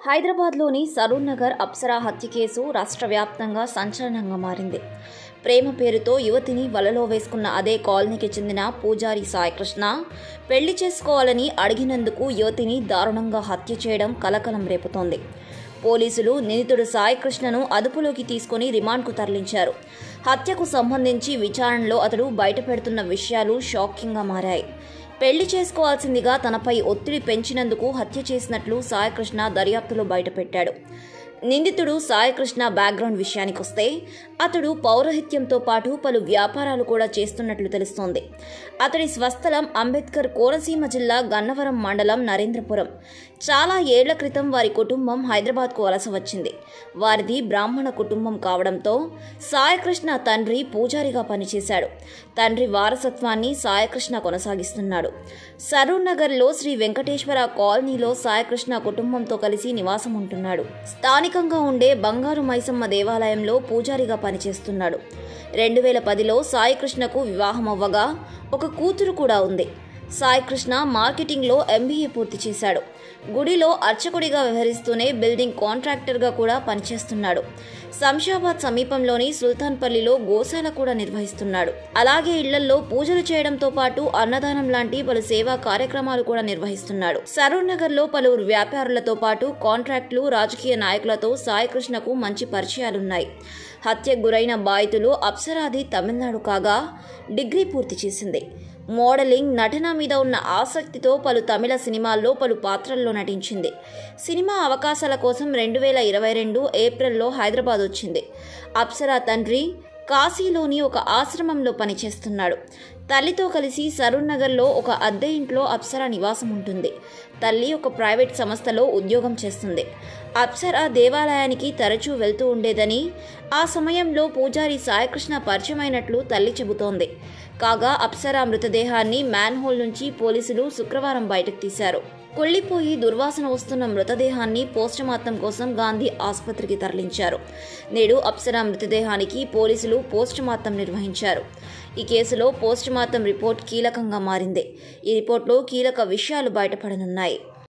హైదరాబాద్లోని సరూర్ నగర్ అప్సరా హత్య కేసు రాష్ట్ర వ్యాప్తంగా సంచలనంగా మారింది ప్రేమ పేరుతో యువతిని వలలో వేసుకున్న అదే కాలనీకి చెందిన పూజారి సాయికృష్ణ పెళ్లి చేసుకోవాలని అడిగినందుకు యువతిని దారుణంగా హత్య చేయడం కలకలం రేపుతోంది పోలీసులు నిందితుడు సాయికృష్ణను అదుపులోకి తీసుకుని రిమాండ్కు తరలించారు హత్యకు సంబంధించి విచారణలో అతడు బయటపెడుతున్న విషయాలు షాకింగ్గా మారాయి పెళ్లి చేసుకోవాల్సిందిగా తనపై ఒత్తిడి పెంచినందుకు హత్య చేసినట్లు సాయికృష్ణ దర్యాప్తులో బయటపెట్టాడు నిందితుడు సాయికృష్ణ బ్యాక్గ్రౌండ్ విషయానికొస్తే అతడు పౌరహిత్యంతో పాటు పలు వ్యాపారాలు కూడా చేస్తున్నట్లు తెలుస్తోంది అతడి స్వస్థలం అంబేద్కర్ కోనసీమ జిల్లా గన్నవరం మండలం నరేంద్రపురం చాలా ఏళ్ల క్రితం వారి కుటుంబం హైదరాబాద్కు వలస వచ్చింది వారిది బ్రాహ్మణ కుటుంబం కావడంతో సాయకృష్ణ తండ్రి పూజారిగా పనిచేశాడు తండ్రి వారసత్వాన్ని సాయకృష్ణ కొనసాగిస్తున్నాడు సరూర్ నగర్లో శ్రీ వెంకటేశ్వర కాలనీలో సాయకృష్ణ కుటుంబంతో కలిసి నివాసం ఉంటున్నాడు స్థానికంగా ఉండే బంగారు మైసమ్మ దేవాలయంలో పూజారిగా పనిచేస్తున్నాడు రెండు వేల పదిలో సాయికృష్ణకు వివాహం అవ్వగా ఒక కూతురు కూడా ఉంది సాయికృష్ణ మార్కెటింగ్లో ఎంబీఏ పూర్తి చేశాడు గుడిలో అర్చకుడిగా వ్యవహరిస్తూనే బిల్డింగ్ కాంట్రాక్టర్గా కూడా పనిచేస్తున్నాడు శంషాబాద్ సమీపంలోని సుల్తాన్పల్లిలో గోశాల కూడా నిర్వహిస్తున్నాడు అలాగే ఇళ్లలో పూజలు చేయడంతో పాటు అన్నదానం లాంటి పలు సేవా కార్యక్రమాలు కూడా నిర్వహిస్తున్నాడు సరూర్ నగర్లో పలువురు వ్యాపారులతో పాటు కాంట్రాక్టులు రాజకీయ నాయకులతో సాయికృష్ణకు మంచి పరిచయాలున్నాయి హత్యకు గురైన బాధితులు అప్సరాది తమిళనాడు కాగా డిగ్రీ పూర్తి చేసింది మోడలింగ్ నటన మీద ఉన్న ఆసక్తితో పలు తమిళ సినిమాల్లో పలు పాత్రల్లో నటించింది సినిమా అవకాశాల కోసం రెండు వేల ఇరవై రెండు ఏప్రిల్లో హైదరాబాద్ వచ్చింది అప్సరా తండ్రి కాశీలోని ఒక ఆశ్రమంలో పనిచేస్తున్నాడు తల్లితో కలిసి సరూర్ నగర్లో ఒక అద్దె ఇంట్లో అప్సరా నివాసం ఉంటుంది తల్లి ఒక ప్రైవేట్ సంస్థలో ఉద్యోగం చేస్తుంది అప్సరా దేవాలయానికి తరచూ వెళ్తూ ఉండేదని ఆ సమయంలో పూజారి సాయకృష్ణ పరిచయమైనట్లు తల్లి చెబుతోంది కాగా అప్సరా మృతదేహాన్ని మ్యాన్హోల్ నుంచి పోలీసులు శుక్రవారం బయటకు తీశారు కుళ్ళిపోయి దుర్వాసన వస్తున్న మృతదేహాన్ని పోస్టుమార్టం కోసం గాంధీ ఆసుపత్రికి తరలించారు నేడు అప్సరా మృతదేహానికి పోలీసులు పోస్టుమార్టం నిర్వహించారు ఈ కేసులో పోస్టుమార్టం రిపోర్ట్ కీలకంగా మారింది ఈ రిపోర్ట్లో కీలక విషయాలు బయటపడనున్నాయి